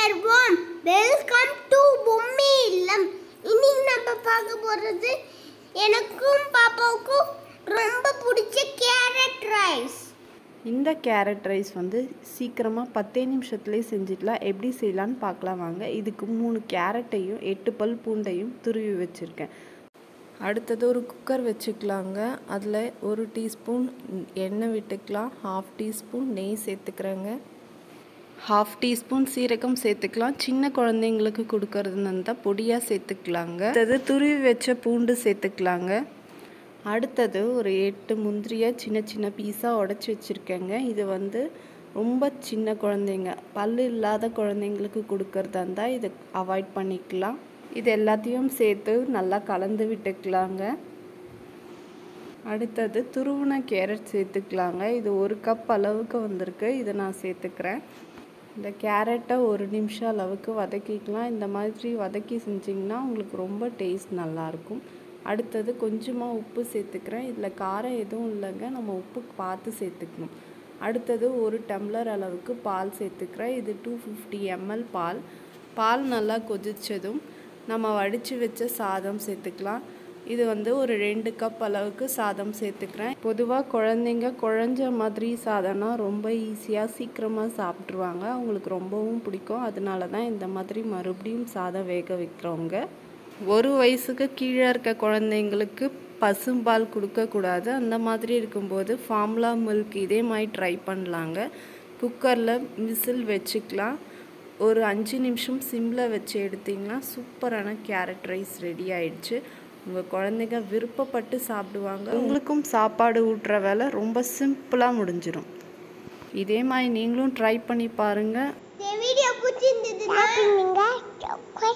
everyone welcome to Bommi இல்லம் இன்னைக்கு நம்ம பார்க்க போறது எனக்கும் பாப்பாவுக்கும் ரொம்ப பிடிச்ச கேரட் ரைஸ் இந்த கேரட் ரைஸ் வந்து சீக்கிரமாக பத்தே நிமிஷத்துலேயே செஞ்சிடலாம் எப்படி செய்யலான்னு பார்க்கலாம் வாங்க இதுக்கு மூணு கேரட்டையும் எட்டு பல் பூண்டையும் துருவி வச்சுருக்கேன் அடுத்தது ஒரு குக்கர் வச்சுக்கலாங்க அதில் ஒரு டீஸ்பூன் எண்ணெய் விட்டுக்கலாம் ஹாஃப் டீஸ்பூன் நெய் சேர்த்துக்கிறேங்க ஹாஃப் டீஸ்பூன் சீரகம் சேர்த்துக்கலாம் சின்ன குழந்தைங்களுக்கு கொடுக்கறதுன்னு இருந்தால் பொடியாக சேர்த்துக்கலாங்க அடுத்தது துருவி வச்ச பூண்டு சேர்த்துக்கலாங்க அடுத்தது ஒரு எட்டு முந்திரியை சின்ன சின்ன பீஸாக உடச்சி வச்சுருக்கேங்க இது வந்து ரொம்ப சின்ன குழந்தைங்க பல்லு இல்லாத குழந்தைங்களுக்கு கொடுக்கறதா இருந்தால் இதை அவாய்ட் பண்ணிக்கலாம் இது எல்லாத்தையும் சேர்த்து நல்லா கலந்து விட்டுக்கலாங்க அடுத்தது துருவின கேரட் சேர்த்துக்கலாங்க இது ஒரு கப் அளவுக்கு வந்திருக்கு இதை நான் சேர்த்துக்கிறேன் இந்த கேரட்டை ஒரு நிமிஷம் அளவுக்கு வதக்கிக்கலாம் இந்த மாதிரி வதக்கி செஞ்சிங்கன்னா உங்களுக்கு ரொம்ப டேஸ்ட் நல்லாயிருக்கும் அடுத்தது கொஞ்சமாக உப்பு சேர்த்துக்கிறேன் இதில் காரம் எதுவும் இல்லைங்க நம்ம உப்பு பார்த்து சேர்த்துக்கணும் அடுத்தது ஒரு டம்ளர் அளவுக்கு பால் சேர்த்துக்கிறேன் இது டூ ஃபிஃப்டி எம்எல் பால் பால் நல்லா கொதிச்சதும் நம்ம வடித்து வச்ச சாதம் சேர்த்துக்கலாம் இது வந்து ஒரு ரெண்டு கப் அளவுக்கு சாதம் சேர்த்துக்கிறேன் பொதுவாக குழந்தைங்க குழஞ்ச மாதிரி சாதம்னா ரொம்ப ஈஸியாக சீக்கிரமாக சாப்பிட்ருவாங்க அவங்களுக்கு ரொம்பவும் பிடிக்கும் அதனால தான் இந்த மாதிரி மறுபடியும் சாதம் வேக வைக்கிறவங்க ஒரு வயசுக்கு கீழே இருக்க குழந்தைங்களுக்கு பசும்பால் கொடுக்கக்கூடாது அந்த மாதிரி இருக்கும்போது ஃபார்முலா மில்க் இதே மாதிரி ட்ரை பண்ணலாங்க குக்கரில் விசில் வச்சுக்கலாம் ஒரு அஞ்சு நிமிஷம் சிம்மில் வச்சு எடுத்திங்கன்னா சூப்பரான கேரட் ரைஸ் ரெடி ஆயிடுச்சு உங்கள் குழந்தைங்க விருப்பப்பட்டு சாப்பிடுவாங்க உங்களுக்கும் சாப்பாடு ஊட்டுற வேலை ரொம்ப சிம்பிளாக முடிஞ்சிடும் இதே மாதிரி நீங்களும் ட்ரை பண்ணி பாருங்கள் இந்த வீடியோ பிடிச்சிருந்ததுன்னா நீங்க